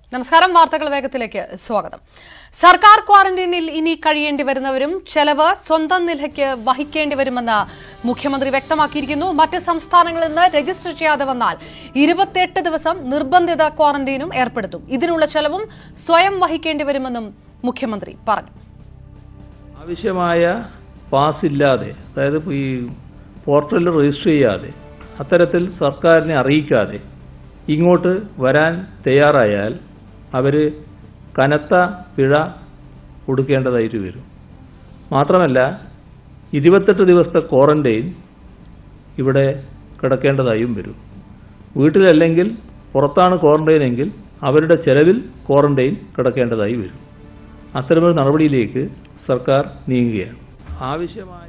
നമസ്കാരം വാർത്തകൾ വേഗത്തിലേക്ക് സ്വാഗതം സർക്കാർ ക്വാറന്റൈനിൽ ഇനി കഴിയേണ്ടി വരുന്നവരും ചെലവ് സ്വന്തം നിലയ്ക്ക് വഹിക്കേണ്ടി വരുമെന്ന് മുഖ്യമന്ത്രി വ്യക്തമാക്കിയിരിക്കുന്നു മറ്റ് സംസ്ഥാനങ്ങളിൽ നിന്ന് രജിസ്റ്റർ ചെയ്യാതെ വന്നാൽ ഇരുപത്തിയെട്ട് ദിവസം നിർബന്ധിത ക്വാറന്റൈനും ഏർപ്പെടുത്തും ഇതിനുള്ള ചെലവും സ്വയം വഹിക്കേണ്ടി വരുമെന്നും മുഖ്യമന്ത്രി പറഞ്ഞു ആവശ്യമായ പാസ് ഇല്ലാതെ അതായത് ഈ പോർട്ടലിൽ രജിസ്റ്റർ ചെയ്യാതെ അത്തരത്തിൽ സർക്കാരിനെ അറിയിക്കാതെ ഇങ്ങോട്ട് വരാൻ തയ്യാറായാൽ അവർ കനത്ത പിഴ കൊടുക്കേണ്ടതായിട്ട് വരും മാത്രമല്ല ഇരുപത്തെട്ട് ദിവസത്തെ ക്വാറന്റൈൻ ഇവിടെ കിടക്കേണ്ടതായും വരും വീട്ടിലല്ലെങ്കിൽ പുറത്താണ് ക്വാറന്റൈൻ എങ്കിൽ അവരുടെ ചെലവിൽ ക്വാറന്റൈൻ കിടക്കേണ്ടതായി വരും അത്തരമൊരു നടപടിയിലേക്ക് സർക്കാർ നീങ്ങുകയാണ് ആവശ്യമായ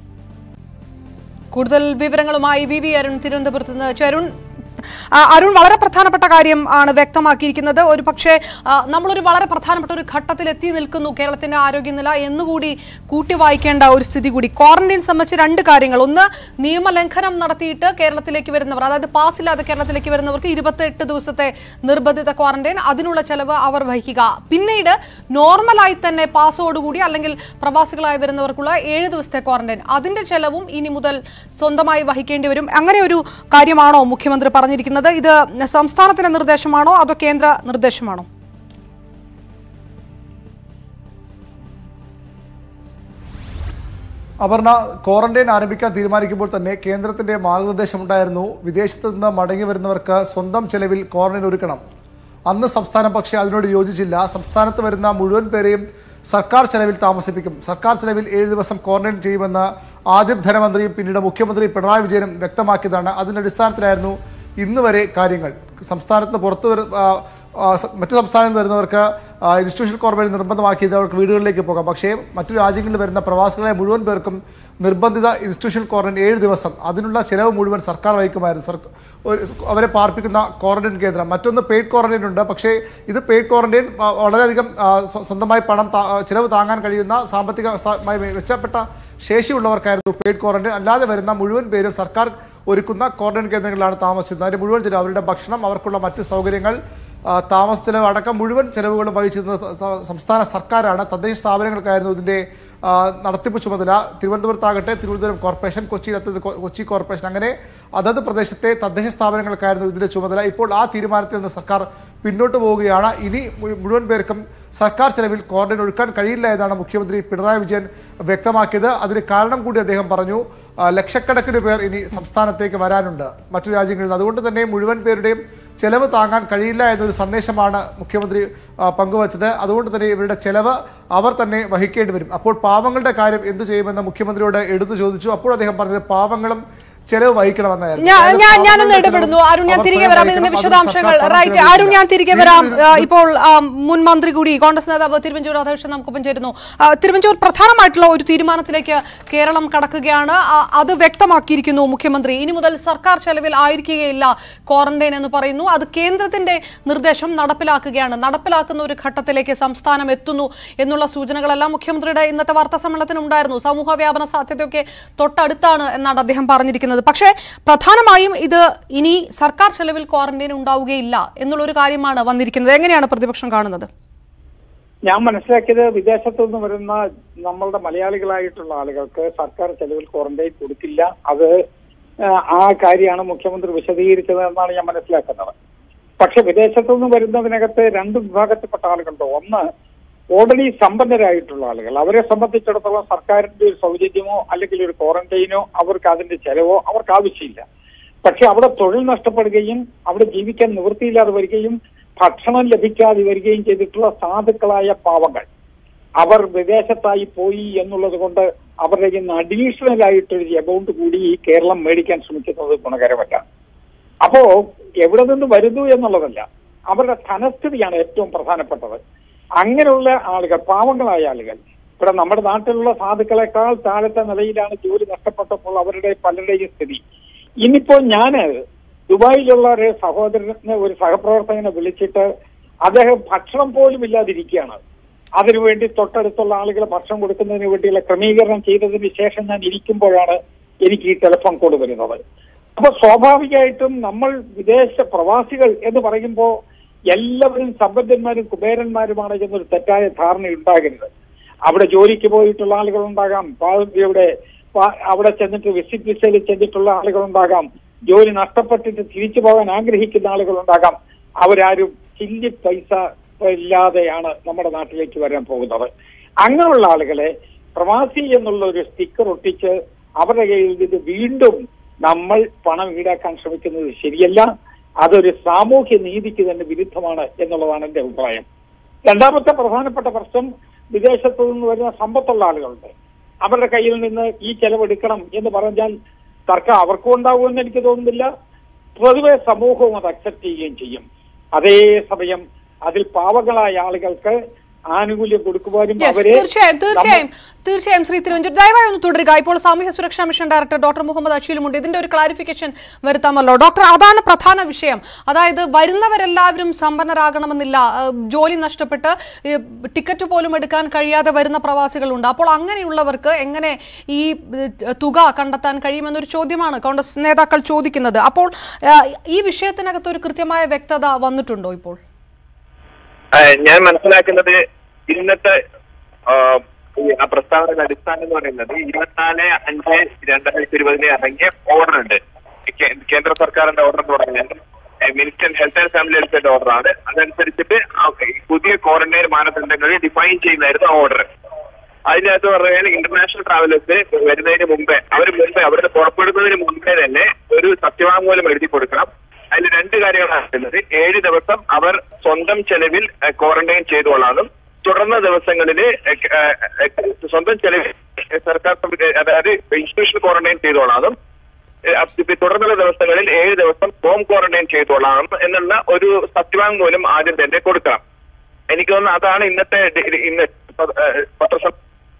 കൂടുതൽ വിവരങ്ങളുമായി വി വി അരുൺ തിരുവനന്തപുരത്ത് നിന്ന് ചരുൺ ആ, അരുൺ വളരെ പ്രധാനപ്പെട്ട കാര്യം ആണ് വ്യക്തമാക്കിയിരിക്കുന്നത് ഒരു പക്ഷേ ആ, നമ്മളൊരു വളരെ പ്രധാനപ്പെട്ട ഒരു ഘട്ടത്തിൽ എത്തി നിൽക്കുന്നു കേരളത്തിന്റെ ആരോഗ്യനില എന്നുകൂടി കൂട്ടി വായിക്കേണ്ട ഒരു സ്ഥിതി കൂടി ക്വാറന്റൈൻ സംബന്ധിച്ച് രണ്ട് കാര്യങ്ങൾ ഒന്ന് നിയമലംഘനം നടത്തിയിട്ട് കേരളത്തിലേക്ക് വരുന്നവർ അതായത് പാസ് ഇല്ലാതെ കേരളത്തിലേക്ക് വരുന്നവർക്ക് ഇരുപത്തെട്ട് ദിവസത്തെ നിർബന്ധിത ക്വാറന്റൈൻ അതിനുള്ള ചെലവ് അവർ വഹിക്കുക പിന്നീട് നോർമലായി തന്നെ പാസോടുകൂടി അല്ലെങ്കിൽ പ്രവാസികളായി വരുന്നവർക്കുള്ള ഏഴ് ദിവസത്തെ ക്വാറന്റൈൻ അതിന്റെ ചെലവും ഇനി മുതൽ സ്വന്തമായി വഹിക്കേണ്ടി വരും അങ്ങനെ ഒരു കാര്യമാണോ മുഖ്യമന്ത്രി പറഞ്ഞിരിക്കുന്നത് ഇത് സംസ്ഥാനത്തിന്റെ നിർദ്ദേശമാണോ അതോ കേന്ദ്ര നിർദ്ദേശമാണോ അപർണ ക്വാറന്റൈൻ ആരംഭിക്കാൻ തീരുമാനിക്കുമ്പോൾ തന്നെ കേന്ദ്രത്തിന്റെ മാർഗനിർദ്ദേശമുണ്ടായിരുന്നു വിദേശത്ത് നിന്ന് മടങ്ങി വരുന്നവർക്ക് സ്വന്തം ചെലവിൽ ക്വാറന്റൈൻ ഒരുക്കണം അന്ന് സംസ്ഥാനം പക്ഷേ അതിനോട് യോജിച്ചില്ല സംസ്ഥാനത്ത് വരുന്ന മുഴുവൻ പേരെയും സർക്കാർ ചെലവിൽ താമസിപ്പിക്കും സർക്കാർ ചെലവിൽ ഏഴ് ദിവസം ക്വാറന്റൈൻ ചെയ്യുമെന്ന് ആദ്യം ധനമന്ത്രിയും പിന്നീട് മുഖ്യമന്ത്രി പിണറായി വിജയനും വ്യക്തമാക്കിയതാണ് അതിന്റെ അടിസ്ഥാനത്തിലായിരുന്നു ഇന്ന് വരെ കാര്യങ്ങൾ സംസ്ഥാനത്ത് പുറത്ത് വരു ആ, ആ, സ- മറ്റു സംസ്ഥാനങ്ങളിൽ വരുന്നവർക്ക് ആ, ഇൻസ്റ്റിറ്റ്യൂഷൻ ക്വാറന്റൈൻ നിർബന്ധമാക്കിയത് അവർക്ക് വീടുകളിലേക്ക് പോകാം പക്ഷേ മറ്റു രാജ്യങ്ങളിൽ വരുന്ന പ്രവാസികളെ മുഴുവൻ പേർക്കും നിർബന്ധിത ഇൻസ്റ്റിറ്റ്യൂഷൻ ക്വാറന്റൈൻ ഏഴ് ദിവസം അതിനുള്ള ചിലവ് മുഴുവൻ സർക്കാർ വഹിക്കുമായിരുന്നു സർക്കാർ ഒരു- അവരെ പാർപ്പിക്കുന്ന ക്വാറന്റൈൻ കേന്ദ്രം മറ്റൊന്ന് പെയ്ഡ് ക്വാറന്റൈൻ ഉണ്ട് പക്ഷേ ഇത് പെയ്ഡ് ക്വാറന്റൈൻ ആ, വളരെയധികം ആ, സ്വ- സ്വന്തമായി പണം താ- ആ, ചിലവ് താങ്ങാൻ കഴിയുന്ന സാമ്പത്തികമായി മെച്ചപ്പെട്ട ശേഷിയുള്ളവർക്കായിരുന്നു പെയ്ഡ് ക്വാറന്റൈൻ അല്ലാതെ വരുന്ന മുഴുവൻ പേരും സർക്കാർ ഒരുക്കുന്ന ക്വാറന്റൈൻ കേന്ദ്രങ്ങളിലാണ് താമസിച്ചത് അതിന്റെ മുഴുവൻ ചിലവ് അവരുടെ ഭക്ഷണം അവർക്കുള്ള മറ്റ് സൗകര്യങ്ങൾ ആ, താമസ ചെലവ് അടക്കം മുഴുവൻ ചെലവുകളും വഹിച്ചിരുന്നത് സ- സ- സംസ്ഥാന സർക്കാരാണ് തദ്ദേശ സ്ഥാപനങ്ങൾക്കായിരുന്നു ഇതിന്റെ ആ, നടത്തിപ്പ് ചുമതല തിരുവനന്തപുരത്താകട്ടെ തിരുവനന്തപുരം കോർപ്പറേഷൻ കൊച്ചിയിലെത്തത് കൊ- കൊച്ചി കോർപ്പറേഷൻ അങ്ങനെ അതത് പ്രദേശത്തെ തദ്ദേശ സ്ഥാപനങ്ങൾക്കായിരുന്നു ഇതിന്റെ ചുമതല ഇപ്പോൾ ആ തീരുമാനത്തിൽ നിന്ന് സർക്കാർ പിന്നോട്ട് പോവുകയാണ് ഇനി മു- മുഴുവൻ പേർക്കും സർക്കാർ ചെലവിൽ ക്വാറന്റൈൻ ഒഴുക്കാൻ കഴിയില്ല എന്നാണ് മുഖ്യമന്ത്രി പിണറായി വിജയൻ വ്യക്തമാക്കിയത് അതിന് കാരണം കൂടി അദ്ദേഹം പറഞ്ഞു ആ, ലക്ഷക്കണക്കിന് പേർ ഇനി സംസ്ഥാനത്തേക്ക് വരാനുണ്ട് മറ്റു രാജ്യങ്ങളിൽ നിന്ന് അതുകൊണ്ട് തന്നെ മുഴുവൻ പേരുടെയും ചെലവ് താങ്ങാൻ കഴിയില്ല എന്നൊരു സന്ദേശമാണ് മുഖ്യമന്ത്രി ആ, പങ്കുവച്ചത് അതുകൊണ്ട് തന്നെ ഇവരുടെ ചെലവ് അവർ തന്നെ വഹിക്കേണ്ടി വരും അപ്പോൾ പാവങ്ങളുടെ കാര്യം എന്തു ചെയ്യുമെന്ന് മുഖ്യമന്ത്രിയോട് എടുത്തു ചോദിച്ചു അപ്പോൾ അദ്ദേഹം പറഞ്ഞത് പാവങ്ങളും ചെലവ് വഹിക്കണമെന്നായിരുന്നു ഞാൻ അതായത് ഞാൻ ഞാനൊന്ന് പാവങ്ങളുടെ ഇടപെടുന്നു ചെലവ് അരുൺ ഞാൻ അവർ തിരികെ സ്വയം വരാം വഹിക്കണം. ഇതിന്റെ അതും വിശദാംശങ്ങൾ സർക്കാർ റൈറ്റ് പണം അരുൺ ഞാൻ തിരികെ വരാം വീണ്ടും ആ, ഇപ്പോൾ ആ, മുൻ മന്ത്രി കൂടി കോൺഗ്രസ് നേതാവ് തിരുവഞ്ചൂർ രാധാകൃഷ്ണൻ നമുക്കൊപ്പം ചേരുന്നു ആ, തിരുവഞ്ചൂർ പ്രധാനമായിട്ടുള്ള ഒരു തീരുമാനത്തിലേക്ക് കേരളം കടക്കുകയാണ് ആ, അത് വ്യക്തമാക്കിയിരിക്കുന്നു മുഖ്യമന്ത്രി ഇനി മുതൽ സർക്കാർ ചെലവിൽ ആയിരിക്കുകയില്ല ക്വാറന്റൈൻ എന്ന് പറയുന്നു അത് കേന്ദ്രത്തിന്റെ നിർദ്ദേശം നടപ്പിലാക്കുകയാണ് നടപ്പിലാക്കുന്ന ഒരു ഘട്ടത്തിലേക്ക് സംസ്ഥാനം എത്തുന്നു എന്നുള്ള സൂചനകളെല്ലാം മുഖ്യമന്ത്രിയുടെ ഇന്നത്തെ വാർത്താ സമ്മേളനത്തിന് ഉണ്ടായിരുന്നു സമൂഹ വ്യാപന സാധ്യതയൊക്കെ തൊട്ടടുത്താണ് എന്നാണ് അദ്ദേഹം പറഞ്ഞിരിക്കുന്നത് പക്ഷേ പ്രധാനമായും ഇത് ഇനി സർക്കാർ ചെലവിൽ ക്വാറന്റൈൻ ഉണ്ടാവുകയില്ല എന്നുള്ളൊരു കാര്യമാണ് വന്നിരിക്കുന്നത് എങ്ങനെയാണ് പ്രതിപക്ഷം കാണുന്നത് ഞാൻ മനസ്സിലാക്കിയത് വിദേശത്തു നിന്ന് വരുന്ന നമ്മളുടെ മലയാളികളായിട്ടുള്ള ആളുകൾക്ക് സർക്കാർ ചെലവിൽ ക്വാറന്റൈൻ കൊടുക്കില്ല അത് ആ, ആ കാര്യമാണ് മുഖ്യമന്ത്രി വിശദീകരിച്ചത് എന്നാണ് ഞാൻ മനസ്സിലാക്കുന്നത് പക്ഷെ വിദേശത്തു നിന്ന് വരുന്നതിനകത്ത് രണ്ട് വിഭാഗത്തിൽപ്പെട്ട ആളുകളുണ്ട് ഒന്ന് ഓൾറെഡി സമ്പന്നരായിട്ടുള്ള ആളുകൾ അവരെ സംബന്ധിച്ചിടത്തോളം സർക്കാരിന്റെ ഒരു സൗജന്യമോ അല്ലെങ്കിൽ ഒരു ക്വാറന്റൈനോ അവർക്ക് അതിന്റെ ചെലവോ അവർക്ക് ആവശ്യമില്ല പക്ഷെ അവിടെ തൊഴിൽ നഷ്ടപ്പെടുകയും അവിടെ ജീവിക്കാൻ നിവൃത്തിയില്ലാതെ വരികയും ഭക്ഷണം ലഭിക്കാതെ വരികയും ചെയ്തിട്ടുള്ള സാധുക്കളായ പാവങ്ങൾ അവർ വിദേശത്തായി പോയി എന്നുള്ളത് കൊണ്ട് അവരുടെ കയ്യിൽ നിന്ന് അഡീഷണൽ ആയിട്ടൊരു എമൗണ്ട് കൂടി ഈ കേരളം മേടിക്കാൻ ശ്രമിക്കുന്നത് ഗുണകരമല്ല അപ്പോ എവിടെ നിന്ന് വരുന്നു എന്നുള്ളതല്ല അവരുടെ ധനസ്ഥിതിയാണ് ഏറ്റവും പ്രധാനപ്പെട്ടത് അങ്ങനെയുള്ള ആളുകൾ പാവങ്ങളായ ആളുകൾ ഇവിടെ നമ്മുടെ നാട്ടിലുള്ള സാധുക്കളെക്കാൾ താഴത്തെ നിലയിലാണ് ജോലി നഷ്ടപ്പെട്ടപ്പോൾ അവരുടെ പലരുടെയും സ്ഥിതി ഇനിയിപ്പോ ഞാന് ദുബായിലുള്ള ഒരു സഹോദരനെ ഒരു സഹപ്രവർത്തകനെ വിളിച്ചിട്ട് അദ്ദേഹം ഭക്ഷണം പോലും ഇല്ലാതിരിക്കുകയാണ് അതിനുവേണ്ടി തൊട്ടടുത്തുള്ള ആളുകൾ ഭക്ഷണം കൊടുക്കുന്നതിന് വേണ്ടിയുള്ള ക്രമീകരണം ചെയ്തതിന് ശേഷം ഞാൻ ഇരിക്കുമ്പോഴാണ് എനിക്ക് ഈ ടെലിഫോൺ കോൾ വരുന്നത് അപ്പൊ സ്വാഭാവികമായിട്ടും നമ്മൾ വിദേശ പ്രവാസികൾ എന്ന് പറയുമ്പോൾ എല്ലാവരും സമ്പന്നന്മാരും കുബേരന്മാരുമാണ് എന്നൊരു തെറ്റായ ധാരണ ഉണ്ടാകരുത് അവിടെ ജോലിക്ക് പോയിട്ടുള്ള ആളുകളുണ്ടാകാം പാവത്തിയുടെ പാ- അവിടെ ചെന്നിട്ട് വിസിറ്റ് വിസയിൽ ചെന്നിട്ടുള്ള ആളുകളുണ്ടാകാം ജോലി നഷ്ടപ്പെട്ടിട്ട് തിരിച്ചു പോകാൻ ആഗ്രഹിക്കുന്ന ആളുകളുണ്ടാകാം അവരാരും ചില്ലി പൈസ ഇല്ലാതെയാണ് നമ്മുടെ നാട്ടിലേക്ക് വരാൻ പോകുന്നത് അങ്ങനെയുള്ള ആളുകളെ പ്രവാസി എന്നുള്ള ഒരു സ്റ്റിക്കർ ഒട്ടിച്ച് അവരുടെ കയ്യിൽ നിന്ന് വീണ്ടും നമ്മൾ പണം ഈടാക്കാൻ ശ്രമിക്കുന്നത് ശരിയല്ല അതൊരു സാമൂഹ്യ നീതിക്ക് തന്നെ വിരുദ്ധമാണ് എന്നുള്ളതാണ് എന്റെ അഭിപ്രായം രണ്ടാമത്തെ പ്രധാനപ്പെട്ട പ്രശ്നം വിദേശത്തു നിന്ന് വരുന്ന സമ്പത്തുള്ള ആളുകളുണ്ട് അവരുടെ കയ്യിൽ നിന്ന് ഈ ചെലവെടുക്കണം എന്ന് പറഞ്ഞാൽ തർക്കം അവർക്കും ഉണ്ടാവുമെന്ന് എനിക്ക് തോന്നുന്നില്ല പൊതുവെ സമൂഹവും അത് അക്സെപ്റ്റ് ചെയ്യുകയും ചെയ്യും അതേസമയം അതിൽ പാവങ്ങളായ ആളുകൾക്ക് ആനുകൂല്യം കൊടുക്കുവാനും Yes, അവരെ തീർച്ചയായും തീർച്ചയായും തീർച്ചയായും ശ്രീ തിരുവഞ്ചൂർ ദയവായി ഒന്ന് തുടരുക ഇപ്പോൾ സാമൂഹ്യ സുരക്ഷാ മിഷൻ ഡയറക്ടർ ഡോക്ടർ മുഹമ്മദ് അഷീലുമുണ്ട് ഇതിന്റെ ഒരു ക്ലാരിഫിക്കേഷൻ വരുത്താമല്ലോ ഡോക്ടർ അതാണ് പ്രധാന വിഷയം അതായത് വരുന്നവരെല്ലാവരും സമ്പന്നരാകണമെന്നില്ല ഏഹ്, ജോലി നഷ്ടപ്പെട്ട് ഏഹ്, ടിക്കറ്റ് പോലും എടുക്കാൻ കഴിയാതെ വരുന്ന പ്രവാസികളുണ്ട് അപ്പോൾ അങ്ങനെയുള്ളവർക്ക് എങ്ങനെ ഈ ഏഹ്, തുക കണ്ടെത്താൻ കഴിയുമെന്നൊരു ചോദ്യമാണ് കോൺഗ്രസ് നേതാക്കൾ ചോദിക്കുന്നത് അപ്പോൾ ഏഹ്, ഈ വിഷയത്തിനകത്ത് ഒരു കൃത്യമായ വ്യക്തത വന്നിട്ടുണ്ടോ ഇപ്പോൾ ആ, ഞാൻ മനസ്സിലാക്കുന്നത് ഇന്നത്തെ ആ, ഈ ആ പ്രസ്താവനയുടെ അടിസ്ഥാനം എന്ന് പറയുന്നത് ഇരുപത്തിനാല് അഞ്ച് രണ്ടായിരത്തി ഇരുപതിന് ഇറങ്ങിയ ഓർഡർ ഉണ്ട് കേ- കേന്ദ്ര സർക്കാരിന്റെ ഓർഡർ എന്ന് പറയുന്നത് minister health and family welfare ഓർഡറാണ് അതനുസരിച്ചിട്ട് ആ പുതിയ ക്വാറന്റൈൻ മാനദണ്ഡങ്ങൾ ഡിഫൈൻ ചെയ്യുന്നതായിരുന്നു ഓർഡർ അതിനകത്ത് പറഞ്ഞാൽ ഇന്റർനാഷണൽ ട്രാവലേഴ്സ് വരുന്നതിന് മുമ്പേ അവർ മുമ്പേ അവരുടെ പുറപ്പെടുന്നതിന് മുമ്പേ തന്നെ ഒരു സത്യവാങ്മൂലം എഴുതി കൊടുക്കണം അതിൽ രണ്ട് കാര്യങ്ങളാണ് പറയുന്നത് ഏഴ് ദിവസം അവർ സ്വന്തം ചെലവിൽ ക്വാറന്റൈൻ ചെയ്തോളാനും തുടർന്ന ദിവസങ്ങളിൽ സ്വന്തം ചെലവിൽ സർക്കാർ സംവിധ- അതായത് ഇൻസ്റ്റിറ്റ്യൂഷണൽ ക്വാറന്റൈൻ ചെയ്തോളാനും ഏഹ് അപ്പ- തുടർന്നുള്ള ദിവസങ്ങളിൽ ഏഴ് ദിവസം ഹോം ക്വാറന്റൈൻ ചെയ്തോളാം എന്നുള്ള ഒരു സത്യവാങ്മൂലം ആദ്യം തന്നെ കൊടുക്കണം എനിക്ക് തോന്നുന്നു അതാണ് ഇന്നത്തെ ഡി- ഇന്ന് പ- ഏഹ് പത്രസം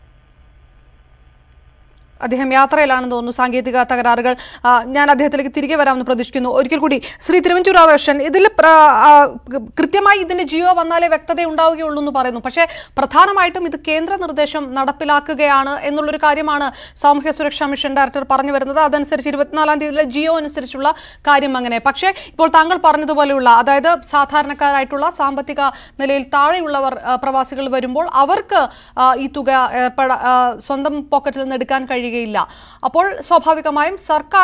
അദ്ദേഹം യാത്രയിലാണെന്ന് തോന്നുന്നു സാങ്കേതിക തകരാറുകൾ ആ, ഞാൻ അദ്ദേഹത്തിലേക്ക് തിരികെ വരാമെന്ന് പ്രതീക്ഷിക്കുന്നു ഒരിക്കൽ കൂടി ശ്രീ തിരുവഞ്ചൂർ രാധാകൃഷ്ണൻ ഇതിൽ പ്ര- ആ, കൃത്യമായി ഇതിന്റെ ജിയോ വന്നാലേ വ്യക്തത ഉണ്ടാവുകയുള്ളൂ എന്ന് പറയുന്നു പക്ഷേ പ്രധാനമായിട്ടും ഇത് കേന്ദ്ര നിർദ്ദേശം നടപ്പിലാക്കുകയാണ് എന്നുള്ളൊരു കാര്യമാണ് സാമൂഹ്യ സുരക്ഷാ മിഷൻ ഡയറക്ടർ പറഞ്ഞു വരുന്നത് അതനുസരിച്ച് ഇരുപത്തിനാലാം തീയതിയിലെ ജിയോ അനുസരിച്ചുള്ള കാര്യം അങ്ങനെ പക്ഷേ ഇപ്പോൾ താങ്കൾ പറഞ്ഞതുപോലെയുള്ള അതായത് സാധാരണക്കാരായിട്ടുള്ള സാമ്പത്തിക നിലയിൽ താഴെയുള്ളവർ ആ, പ്രവാസികൾ വരുമ്പോൾ അവർക്ക് ആ, ഈ തുക ഏർപ്പെട ആ, സ്വന്തം പോക്കറ്റിൽ നിന്ന് എടുക്കാൻ കഴിയുകയില്ല അപ്പോൾ സ്വാഭാവികമായും സർക്കാർ